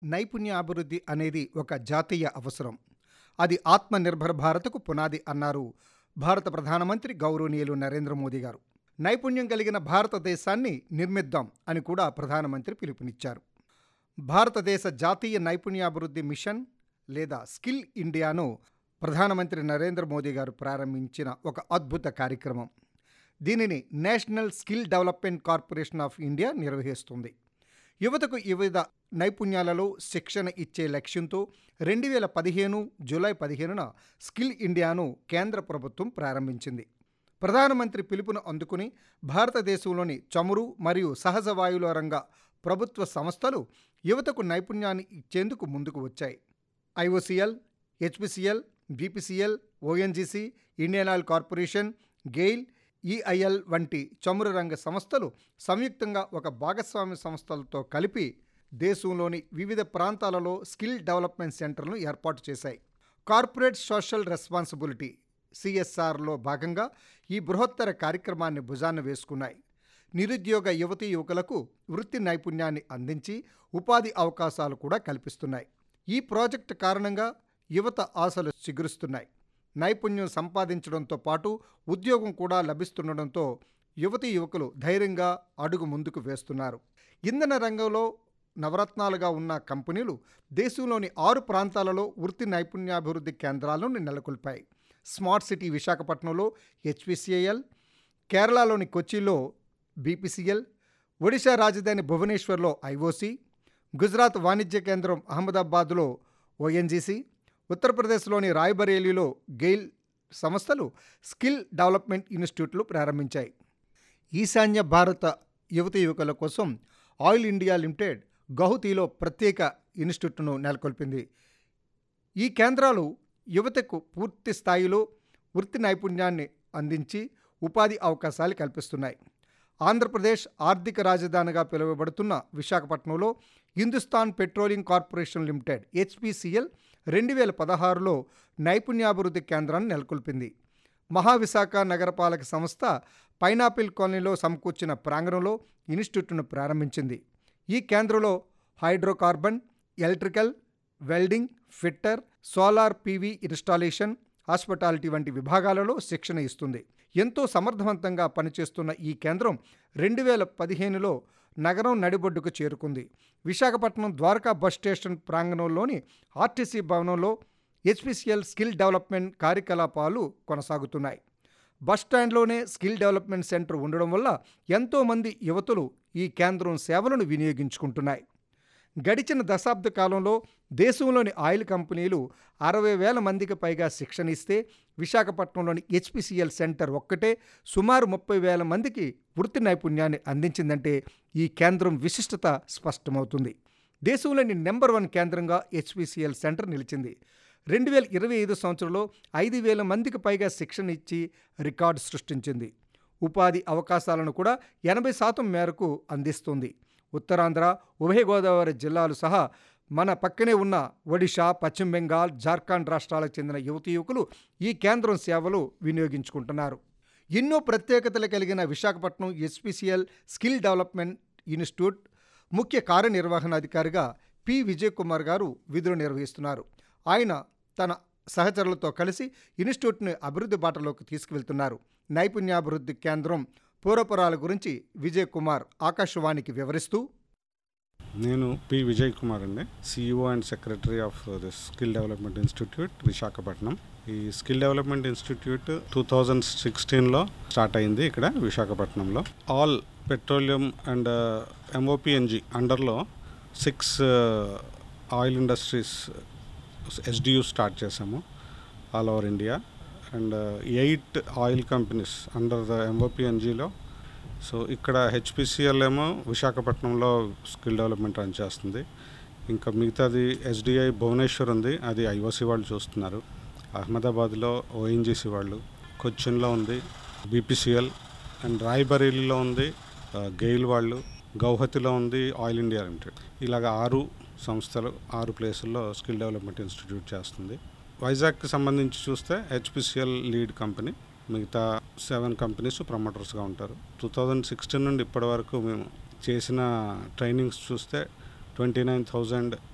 నైపుణ్యాభివృద్ధి అనేది ఒక జాతీయ అవసరం అది ఆత్మనిర్భర్ భారత్కు పునాది అన్నారు భారత ప్రధానమంత్రి గౌరవనీయులు నరేంద్ర మోదీ గారు నైపుణ్యం కలిగిన భారతదేశాన్ని నిర్మిద్దాం అని కూడా ప్రధానమంత్రి పిలుపునిచ్చారు భారతదేశ జాతీయ నైపుణ్యాభివృద్ధి మిషన్ లేదా స్కిల్ ఇండియాను ప్రధానమంత్రి నరేంద్ర మోదీ గారు ప్రారంభించిన ఒక అద్భుత కార్యక్రమం దీనిని National Skill Development Corporation of India నిర్వహిస్తుంది యువతకు వివిధ నైపుణ్యాలలో శిక్షణ ఇచ్చే లక్ష్యంతో రెండు వేల పదిహేను జూలై పదిహేనున స్కిల్ ఇండియాను కేంద్ర ప్రభుత్వం ప్రారంభించింది ప్రధానమంత్రి పిలుపును అందుకుని భారతదేశంలోని చమురు మరియు సహజ వాయువుల రంగ ప్రభుత్వ సంస్థలు యువతకు నైపుణ్యాన్ని ఇచ్చేందుకు ముందుకు వచ్చాయి IOCL HPCL BPCL ONGC Indian Oil Corporation GAIL EIL వంటి చమురు రంగ సంస్థలు సంయుక్తంగా ఒక భాగస్వామ్య సంస్థలతో కలిపి దేశంలోని వివిధ ప్రాంతాలలో స్కిల్ డెవలప్మెంట్ సెంటర్లను ఏర్పాటు చేశాయి కార్పొరేట్ సోషల్ రెస్పాన్సిబిలిటీ సిఎస్ఆర్లో భాగంగా ఈ బృహత్తర కార్యక్రమాన్ని భుజాన వేసుకున్నాయి నిరుద్యోగ యువతీ యువకులకు వృత్తి నైపుణ్యాన్ని అందించి ఉపాధి అవకాశాలు కూడా కల్పిస్తున్నాయి ఈ ప్రాజెక్టు కారణంగా యువత ఆశలు చిగురుస్తున్నాయి నైపుణ్యం సంపాదించడంతో పాటు ఉద్యోగం కూడా లభిస్తుండడంతో యువతీ యువకులు ధైర్యంగా అడుగు ముందుకు వేస్తున్నారు ఇంధన రంగంలో నవరత్నాలుగా ఉన్న కంపెనీలు దేశంలోని ఆరు ప్రాంతాలలో వృత్తి నైపుణ్యాభివృద్ధి కేంద్రాలను నెలకొల్పాయి స్మార్ట్ సిటీ విశాఖపట్నంలో హెచ్పిసిఐఎల్ కేరళలోని కొచ్చిలో బీపీసీఎల్ ఒడిశా రాజధాని భువనేశ్వర్లో ఐఓసి గుజరాత్ వాణిజ్య కేంద్రం అహ్మదాబాద్లో ఓఎన్జీసీ ఉత్తరప్రదేశ్లోని రాయ్బరేలీలో గెయిల్ సంస్థలు స్కిల్ డెవలప్మెంట్ ఇన్స్టిట్యూట్లు ప్రారంభించాయి ఈశాన్య భారత యువత యువకుల కోసం ఆయిల్ ఇండియా లిమిటెడ్ గౌహతిలో ప్రత్యేక ఇన్స్టిట్యూట్ను నెలకొల్పింది ఈ కేంద్రాలు యువతకు పూర్తి స్థాయిలో వృత్తి నైపుణ్యాన్ని అందించి ఉపాధి అవకాశాలు కల్పిస్తున్నాయి ఆంధ్రప్రదేశ్ ఆర్థిక రాజధానిగా పిలువబడుతున్న విశాఖపట్నంలో Hindustan Petroleum Corporation Limited HPCL రెండు వేల పదహారులో నైపుణ్యాభివృద్ధి కేంద్రాన్ని నెలకొల్పింది మహావిశాఖ నగరపాలక సంస్థ పైనాపిల్ కాలనీలో సమకూర్చిన ప్రాంగణంలో ఇన్స్టిట్యూట్ను ప్రారంభించింది ఈ కేంద్రంలో hydrocarbon electrical welding fitter solar PV installation hospitality వంటి విభాగాలలో శిక్షణ ఇస్తుంది ఎంతో సమర్థవంతంగా పనిచేస్తున్న ఈ కేంద్రం రెండు వేల పదిహేనులో నగరం నడిబొడ్డుకు చేరుకుంది విశాఖపట్నం ద్వారకా బస్ స్టేషన్ ప్రాంగణంలోని ఆర్టీసీ భవనంలో హెచ్పిసిఎల్ స్కిల్ డెవలప్మెంట్ కార్యకలాపాలు కొనసాగుతున్నాయి బస్ స్టాండ్లోనే స్కిల్ డెవలప్మెంట్ సెంటర్ ఉండడం వల్ల ఎంతోమంది యువతులు ఈ కేంద్రం సేవలను వినియోగించుకుంటున్నాయి గడిచిన దశాబ్ద కాలంలో దేశంలోని ఆయిల్ కంపెనీలు అరవై వేల మందికి పైగా శిక్షణ ఇస్తే విశాఖపట్నంలోని హెచ్పిసిఎల్ సెంటర్ ఒక్కటే సుమారు ముప్పై వేల మందికి వృత్తి నైపుణ్యాన్ని అందించిందంటే ఈ కేంద్రం విశిష్టత స్పష్టమవుతుంది దేశంలోని నెంబర్ వన్ కేంద్రంగా హెచ్పిసిఎల్ సెంటర్ నిలిచింది రెండు వేల ఇరవై ఐదు సంవత్సరంలో ఐదు వేల మందికి పైగా శిక్షణ ఇచ్చి రికార్డు సృష్టించింది ఉపాధి అవకాశాలను కూడా ఎనభై శాతం మేరకు అందిస్తుంది ఉత్తరాంధ్ర ఉభయ గోదావరి జిల్లాలు సహా మన పక్కనే ఉన్న ఒడిషా పశ్చిమ బెంగాల్ జార్ఖండ్ రాష్ట్రాలకు చెందిన యువతీ యువకులు ఈ కేంద్రం సేవలు వినియోగించుకుంటున్నారు ఎన్నో ప్రత్యేకతలు కలిగిన Visakhapatnam SPCL skill development institute ముఖ్య కార్యనిర్వహణాధికారిగా పి విజయ్ కుమార్ గారు విధులు నిర్వహిస్తున్నారు ఆయన తన సహచరులతో కలిసి ఇన్స్టిట్యూట్ని అభివృద్ధి బాటలోకి తీసుకువెళ్తున్నారు నైపుణ్యాభివృద్ధి కేంద్రం పూర్వపురాల గురించి విజయ్ కుమార్ ఆకాశవాణికి వివరిస్తూ నేను పి విజయ్ కుమార్ అండి CEO and secretary of the skill development institute Visakhapatnam ఈ skill development institute two thousand సిక్స్టీన్లో స్టార్ట్ అయింది ఇక్కడ విశాఖపట్నంలో ఆల్ పెట్రోలియం అండ్ ఎంఓపిఎన్జి అండర్లో six oil industries SDU start చేసాము all over India and eight oil companies under the ఎంఓపిఎన్జిలో so ఇక్కడ HPCL ఏమో విశాఖపట్నంలో స్కిల్ డెవలప్మెంట్ రన్ చేస్తుంది ఇంకా మిగతాది ఎస్డిఐ భువనేశ్వర్ ఉంది అది ఐఓసి వాళ్ళు చూస్తున్నారు అహ్మదాబాద్లో ఓఎన్జీసీ వాళ్ళు కొచ్చిన్లో ఉంది బీపీసీఎల్ అండ్ రాయ్బరేలీలో ఉంది గెయిల్ వాళ్ళు గౌహతిలో ఉంది ఆయిల్ ఇండియా లిమిటెడ్ ఇలాగ ఆరు సంస్థలు ఆరు ప్లేసుల్లో స్కిల్ డెవలప్మెంట్ ఇన్స్టిట్యూట్ చేస్తుంది వైజాగ్కి సంబంధించి చూస్తే హెచ్పిసిఎల్ లీడ్ కంపెనీ మిగతా సెవెన్ కంపెనీస్ ప్రమోటర్స్గా ఉంటారు టూ థౌజండ్ సిక్స్టీన్ నుండి ఇప్పటి వరకు మేము చేసిన ట్రైనింగ్స్ చూస్తే ట్వంటీ నైన్ థౌజండ్